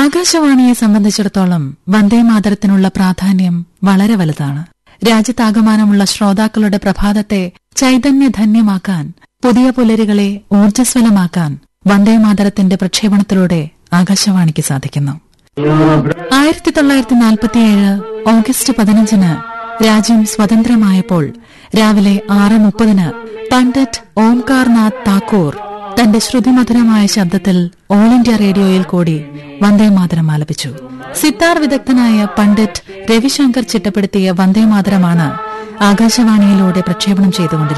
ആകാശവാണിയെ സംബന്ധിച്ചിടത്തോളം വന്ദേമാതരത്തിനുള്ള പ്രാധാന്യം വളരെ വലുതാണ് രാജ്യത്താകമാനമുള്ള ശ്രോതാക്കളുടെ പ്രഭാതത്തെ ചൈതന്യധന്യമാക്കാൻ പുതിയ പുലരികളെ ഊർജ്ജസ്വലമാക്കാൻ വന്ദേമാതരത്തിന്റെ പ്രക്ഷേപണത്തിലൂടെ ആകാശവാണിക്ക് സാധിക്കുന്നു ആയിരത്തി തൊള്ളായിരത്തി നാൽപ്പത്തിയേഴ് ഓഗസ്റ്റ് പതിനഞ്ചിന് രാജ്യം സ്വതന്ത്രമായപ്പോൾ രാവിലെ ആറ് മുപ്പതിന് പണ്ഡിറ്റ് ഓംകാർനാഥ് താക്കൂർ തന്റെ ശ്രുതിമധുരമായ ശബ്ദത്തിൽ ഓൾ ഇന്ത്യ റേഡിയോയിൽ കൂടി വന്ദേമാതരം ആലപിച്ചു സിത്താർ വിദഗ്ധനായ പണ്ഡിറ്റ് രവിശങ്കർ ചിട്ടപ്പെടുത്തിയ വന്ദേമാതരമാണ് ആകാശവാണിയിലൂടെ പ്രക്ഷേപണം ചെയ്തുകൊണ്ടിരുന്നത്